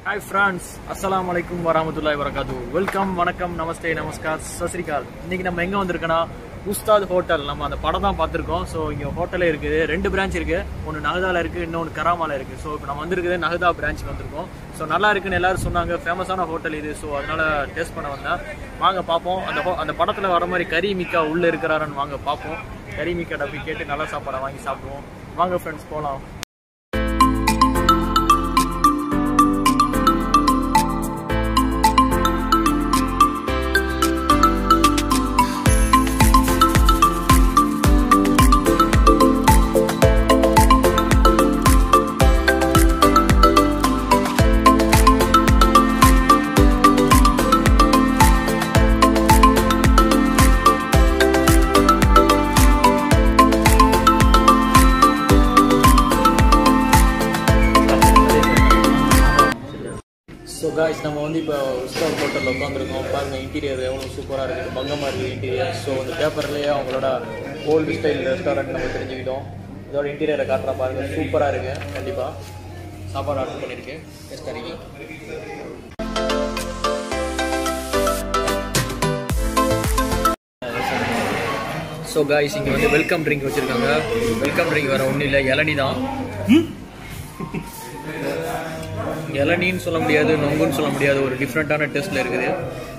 Hi France அஸ்ஸலாமு அலைக்கும் வரமத்துல்லாய் வரகாத்து welcome வணக்கம் நமஸ்தே நமஸ்கார் சஸ்ரிகால் இன்னைக்கு நம்ம எங்க வந்திருக்கோன்னா உஸ்தாத் ஹோட்டல் நம்ம அந்த படம் தான் பார்த்துருக்கோம் ஸோ இங்கே ஹோட்டலே இருக்குது ரெண்டு பிரான்ச் இருக்கு ஒன்று நகதால இருக்கு இன்னொன்று கராமால இருக்கு ஸோ இப்போ நம்ம வந்திருக்குது நகதா பிரான்ச்சுக்கு வந்திருக்கோம் ஸோ நல்லா இருக்குன்னு எல்லாரும் சொன்னாங்க ஃபேமஸான ஹோட்டல் இது ஸோ அதனால டேஸ்ட் பண்ண வந்தேன் வாங்க பார்ப்போம் அந்த ho- அந்த படத்தில் வர மாதிரி கறி மிக்கா உள்ள இருக்கிறாருன்னு வாங்க பார்ப்போம் கறி மிக்கா டப்பி கேட்டு நல்ல சாப்பாடை வாங்கி சாப்பிடுவோம் வாங்க ஃப்ரெண்ட்ஸ் போகலாம் ஸோ காய்ஸ் நம்ம வந்து இப்போ உஸ்தாத் ஹோட்டலில் உட்காந்துருக்கோம் பாருங்க இன்டீரியர் எவ்வளோ சூப்பராக இருக்குது பங்கமாக இருக்குது இன்டீரியர் ஸோ இந்த பேப்பர்லேயே அவங்களோட ஓல்டு ஸ்டைல் ரெஸ்டாரண்ட் நம்ம தெரிஞ்சுக்கிட்டோம் இதோட இன்டீரியரை காட்டுற பாருங்க சூப்பராக இருக்கு கண்டிப்பாக சாப்பாடு ஆர்டர் பண்ணியிருக்கேன் டெஸ்ட் அன்னைக்கு ஸோ காய்ஸ் இங்கே வந்து வெல்கம் ட்ரிங்க் வச்சுருக்காங்க வெல்கம் ட்ரிங்க் வேறு ஒன்றும் இல்லை இளநி தான் இளநின்னு சொல்ல முடியாது நொங்குன்னு சொல்ல முடியாது ஒரு டிஃப்ரெண்ட்டான டேஸ்ட்டில் இருக்குது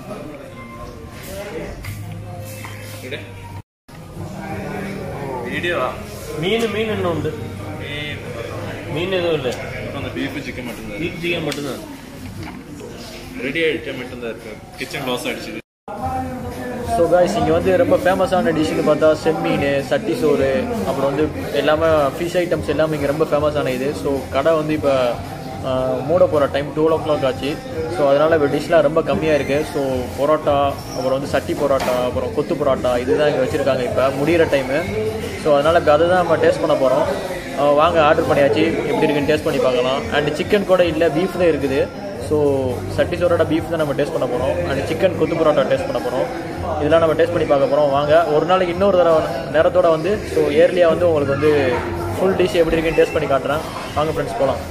വീഡിയോ மீன் மீன் என்ன உண்டு மீன் எதுவும் இல்லை அந்த பீഫ് ചിക്കൻ மட்டும்தான் பீஃப் சிக்கன் மட்டும்தான் ரெடி ஆயிடுச்சு மட்டும்தான் இருக்கு கிச்சன் க்ளோஸ் ஆயிடுச்சு ஸோ காய்ஸ் இங்கே வந்து ரொம்ப ஃபேமஸான டிஷ்ஷுன்னு பார்த்தா செம்மீன் சட்டி சோறு அப்புறம் வந்து எல்லாமே ஃபிஷ் ஐட்டம்ஸ் எல்லாமே இங்கே ரொம்ப ஃபேமஸான இது ஸோ கடை வந்து இப்போ மூட போகிற டைம் டூ ஓ கிளாக் ஆச்சு ஸோ அதனால் இப்போ டிஷ்லாம் ரொம்ப கம்மியாக இருக்குது ஸோ பரோட்டா அப்புறம் வந்து சட்டி பரோட்டா அப்புறம் கொத்து பரோட்டா இதுதான் இங்கே வச்சுருக்காங்க இப்போ முடிகிற டைமு ஸோ அதனால் இப்போ அதை தான் நம்ம டேஸ்ட் பண்ண போகிறோம் வாங்க ஆர்டர் பண்ணியாச்சு எப்படி இருக்குன்னு டேஸ்ட் பண்ணி பார்க்கலாம் அண்ட் சிக்கன் கூட இல்லை பீஃப் தான் இருக்குது ஸோ சட்டி சோரோட பீஃப் தான் நம்ம டேஸ்ட் பண்ண போகிறோம் அண்ட் சிக்கன் கொத்து பரோட்டா டேஸ்ட் பண்ண போகிறோம் இதெல்லாம் நம்ம டேஸ்ட் பண்ணி பார்க்க போகிறோம் வாங்க ஒரு நாளைக்கு இன்னொரு தடவை நேரத்தோட வந்து ஸோ இயர்லியாக வந்து உங்களுக்கு வந்து ஃபுல் டிஷ் எப்படி இருக்குன்னு டேஸ்ட் பண்ணி காட்டுறேன் வாங்க ஃப்ரெண்ட்ஸ் போகலாம்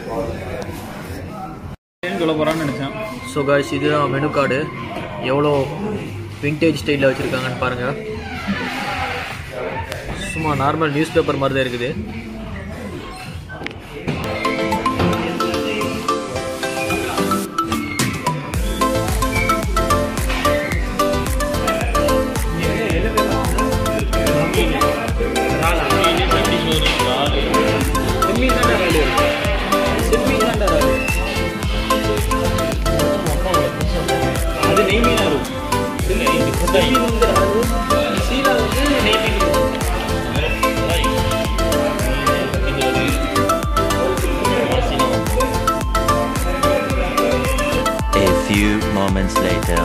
சொல்ல போறான்னு நினைச்சேன் ஸோ காய்ஸ் இதுதான் மெனு கார்டு எவ்வளோ விண்டேஜ் ஸ்டைலில் வச்சுருக்காங்கன்னு பாருங்கள் சும்மா நார்மல் நியூஸ் பேப்பர் மாதிரி தான் இருக்குது மீன் சட்டி சோறு இறால் அது நெய் மீனா இருக்கும் இல்லை இது நெய் வந்து சீலா வந்து நெய் மீன் இருக்கும் இது ஒரு சீலா A few moments later.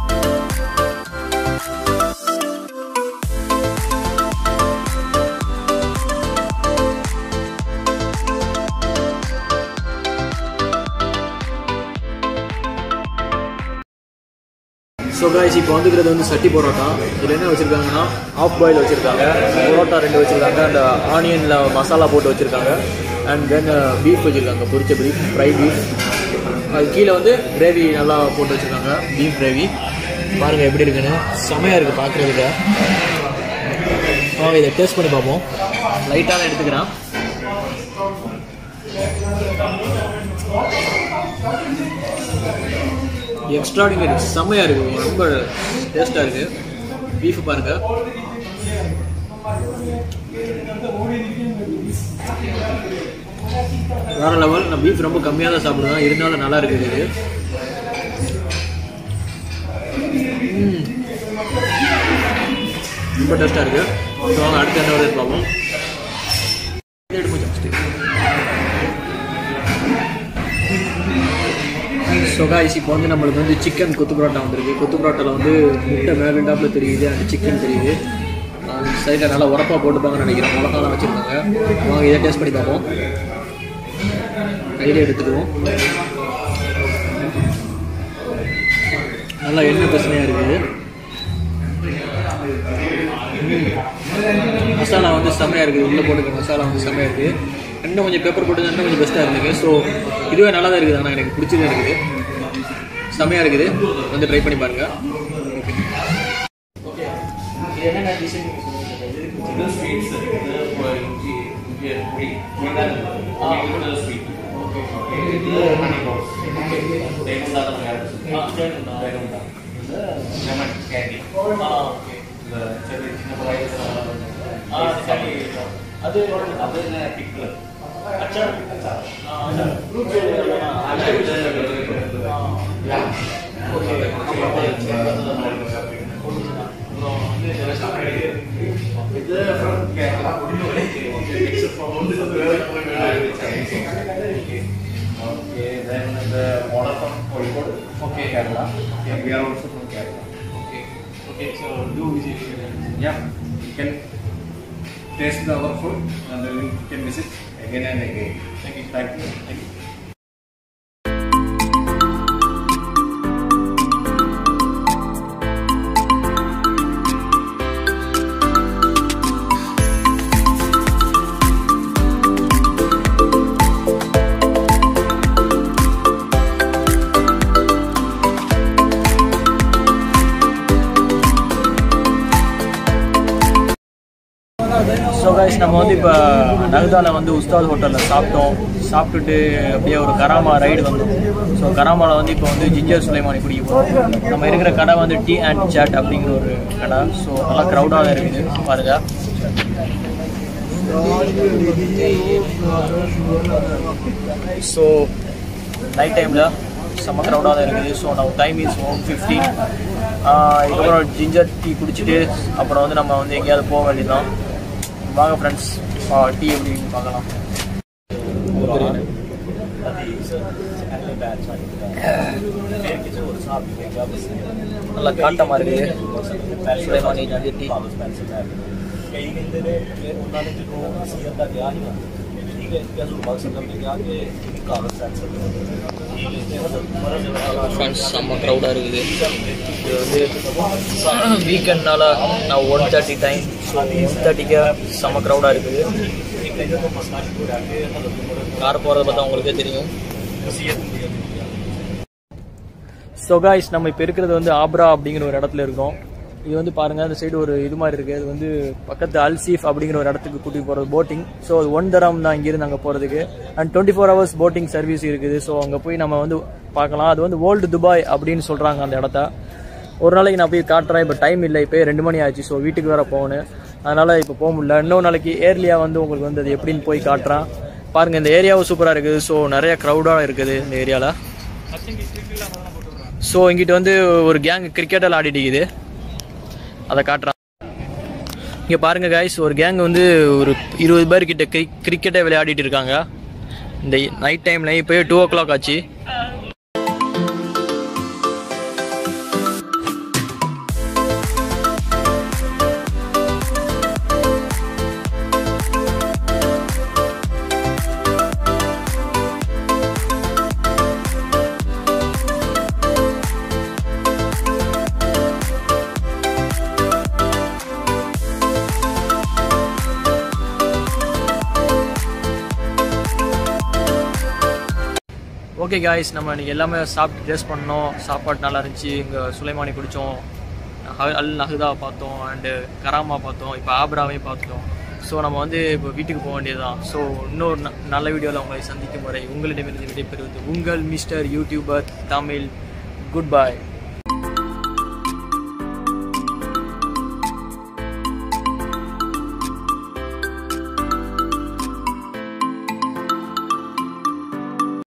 So guys இப்போ வந்துக்கிறது வந்து சட்டி பரோட்டா இதில் என்ன வச்சுருக்காங்கன்னா ஆஃப் பாயில் வச்சுருக்காங்க பரோட்டா ரெண்டு வச்சுருக்காங்க அந்த ஆனியனில் மசாலா போட்டு வச்சுருக்காங்க அண்ட் தென் பீஃப் வச்சுருக்காங்க பொரிச்ச பீஃப் ஃப்ரை பீஃப் அது கீழே வந்து கிரேவி நல்லா போட்டு வச்சுருக்காங்க பீஃப் கிரேவி பாருங்கள் எப்படி இருக்குன்னு செமையாக இருக்குது பார்க்குறதுக்கு வாங்க இதை டேஸ்ட் பண்ணி பார்ப்போம் லைட்டாக தான் எடுத்துக்கிறேன் எக்ஸ்ட்ராடினரி செம்மையாக இருக்குது ரொம்ப டேஸ்ட்டாக இருக்குது பீஃப் பாருங்கள் வேற லெவல் நான் பீஃப் ரொம்ப கம்மியாக தான் சாப்பிடுவேன் இருந்தாலும் நல்லா இருக்குது இது ம். ரொம்ப டேஸ்ட்டாக இருக்குது ஸோ வாங்க அடுத்து என்ன வருது பார்ப்போம் இது எடுப்போம் ஃபஸ்ட்டு ஸோ காய்ஸ் இப்போ வந்து நம்மளுக்கு வந்து சிக்கன் கொத்து பரோட்டா வந்திருக்கு கொத்து பரோட்டாவில் வந்து முட்டை வேகண்டாப்பில் தெரியுது அந்த சிக்கன் தெரியுது சைடில் நல்லா உரப்பாக போட்டுப்பாங்கன்னு நினைக்கிறேன் மிளகாலாம் வச்சுருக்காங்க வாங்க இதை டேஸ்ட் பண்ணி பார்ப்போம் கையில் எடுத்துக்குவோம் நல்லா எண்ணெய் பிரச்சனையாக இருக்குது ம். மசாலா வந்து செம்மையாக இருக்குது உள்ளே போட்டுக்க மசாலா வந்து செம்மையாக இருக்குது இன்னும் கொஞ்சம் பேப்பர் போட்டு இன்னும் கொஞ்சம் பெஸ்ட்டாக இருந்துருக்கு ஸோ இதுவே நல்லா தான் இருக்குது ஆனால் எனக்கு பிடிச்சதே இருக்குது செம்மையாக இருக்குது வந்து ட்ரை பண்ணி பாருங்கள் ஓகே இது என்னென்ன டிசைன் இது ஸ்வீட்ஸ் இது இப்போ இஞ்சி இஞ்சி பொடி ஆ. இது ஸ்வீட் இது ஹனி ரோஸ் தேனுண்டா தான் தேனுண்டா தேனுண்டா இது லெமன் கேண்டி இந்த செடி சின்ன பிள்ளைங்க சரி அது அது என்ன பிக்ல அச்சார் இது from Kerala. Except for Okay, then the model from Kozhikode. Okay, Kerala. Yeah, we are also from Kerala. Okay okay so to visit Yeah, you can taste our food and then you can visit again and again. Thank you. Thank you. Thank you. So guys நம்ம வந்து இப்போ நகதால வந்து உஸ்தாத் ஹோட்டலில் சாப்பிட்டோம் சாப்பிட்டுட்டு அப்படியே ஒரு Karama ride வந்தோம் ஸோ கராமாவில் வந்து இப்போ வந்து ஜிஞ்சர் சுலைமானி குடிக்க போகிறோம் நம்ம இருக்கிற கடை வந்து டீ அண்ட் சாட் அப்படிங்கிற ஒரு கடை ஸோ நல்லா க்ரௌடாக தான் இருக்குது பாருங்க ஸோ நைட் டைமில் செம்ம க்ரௌடாக தான் இருக்குது ஸோ நம்ம டைம் இஸ் ஒன் ஃபிஃப்டீன் இதுக்கப்புறம் ஜிஞ்சர் டீ குடிச்சிட்டு அப்புறம் வந்து நம்ம வந்து எங்கேயாவது போக வேண்டியதுதான் வாங்க ஃப்ரெண்ட்ஸ் டீ எப்படி பார்க்கலாம் நல்லா காட்டமாக இருக்குது சுலைமானி ஜிஞ்சர் டீ ਕਈ ਕਹਿੰਦੇ ਨੇ ਕਿ ਉਹਨਾਂ ਨੇ ਜਦੋਂ ਸੀਐਮ ਦਾ ਗਿਆ ਸੀ ਨਾ ਠੀਕ ਹੈ ਕਿ ਅਜ਼ੂਰ ਸੰਗਮ ਨੇ ਕਿਹਾ ਕਿ ਇੱਕ ਕਾਗਜ਼ ਸੈਂਸਰ ਠੀਕ ਹੈ ਤੇ ਮਰਦ ਵਾਲਾ ஃப்ரெண்ட்ஸ் செம்ம க்ரௌடாக இருக்குது இது வந்து வீக்கெண்ட்னால நான் one thirty time so one தேர்ட்டிக்கு செம்ம க்ரௌடாக இருக்குது ਇੱਕ ਜਦੋਂ ਮਸਲਾ ਸ਼ੁਰੂ ਹੋ ਕੇ ਹਜ਼ਰਤ ਉਮਰ கார் போகிறத பார்த்தா உங்களுக்கே தெரியும் ਵਸੀਅਤ ਹੁੰਦੀ ਹੈ ஸோ காய்ஸ் நம்ம இப்போ இருக்கிறது வந்து ஆப்ரா அப்படிங்கிற ஒரு இடத்துல இருக்கோம் இது வந்து பாருங்க அந்த சைடு ஒரு இது மாதிரி இருக்கு அது வந்து பக்கத்து அல்சீஃப் அப்படிங்கிற ஒரு இடத்துக்கு கூட்டிட்டு போறது போட்டிங் ஸோ அது ஒன் தரம் தான் இங்கிருந்து அங்கே போறதுக்கு and twenty four hours boating service இருக்குது ஸோ அங்கே போய் நம்ம வந்து பார்க்கலாம் அது வந்து ஓல்டு துபாய் அப்படின்னு சொல்றாங்க அந்த இடத்த ஒரு நாளைக்கு நான் போய் காட்டுறேன் இப்போ டைம் இல்லை இப்போ ரெண்டு மணி ஆச்சு ஸோ வீட்டுக்கு வேற போகணும் அதனால இப்போ போக முடியல இன்னொரு நாளைக்கு ஏர்லியா வந்து உங்களுக்கு வந்து அது எப்படின்னு போய் காட்டுறேன் பாருங்க இந்த ஏரியாவும் சூப்பராக இருக்குது ஸோ நிறைய க்ரௌடாக இருக்குது இந்த ஏரியாவில் ஸோ இங்கிட்ட வந்து ஒரு கேங் கிரிக்கெட்டில் ஆடிட்டு இருக்குது அதை காட்டுறான் இங்கே பாருங்க காய்ஸ் ஒரு கேங் வந்து ஒரு இருபது பேர் கிட்ட கிரி கிரிக்கெட்டை விளையாடிட்டு இருக்காங்க இந்த நைட் டைமில் இப்போ டூ ஓ கிளாக் ஆச்சு ஓகே காய்ஸ் நம்ம இன்னைக்கு எல்லாமே சாப்பிட்டு டேஸ்ட் பண்ணோம் சாப்பாடு நல்லா இருந்துச்சு இங்கே சுலைமானி குடித்தோம் அல் நஹுதா பார்த்தோம் அண்டு கராமா பார்த்தோம் இப்போ ஆப்ராவையும் பார்த்துட்டோம் ஸோ நம்ம வந்து இப்போ வீட்டுக்கு போக வேண்டியதுதான் ஸோ இன்னொரு ந- நல்ல வீடியோவில் உங்களை சந்திக்கும் வரை உங்களிடமிருந்து விடைபெறுவது உங்கள் mister YouTuber Tamil good bye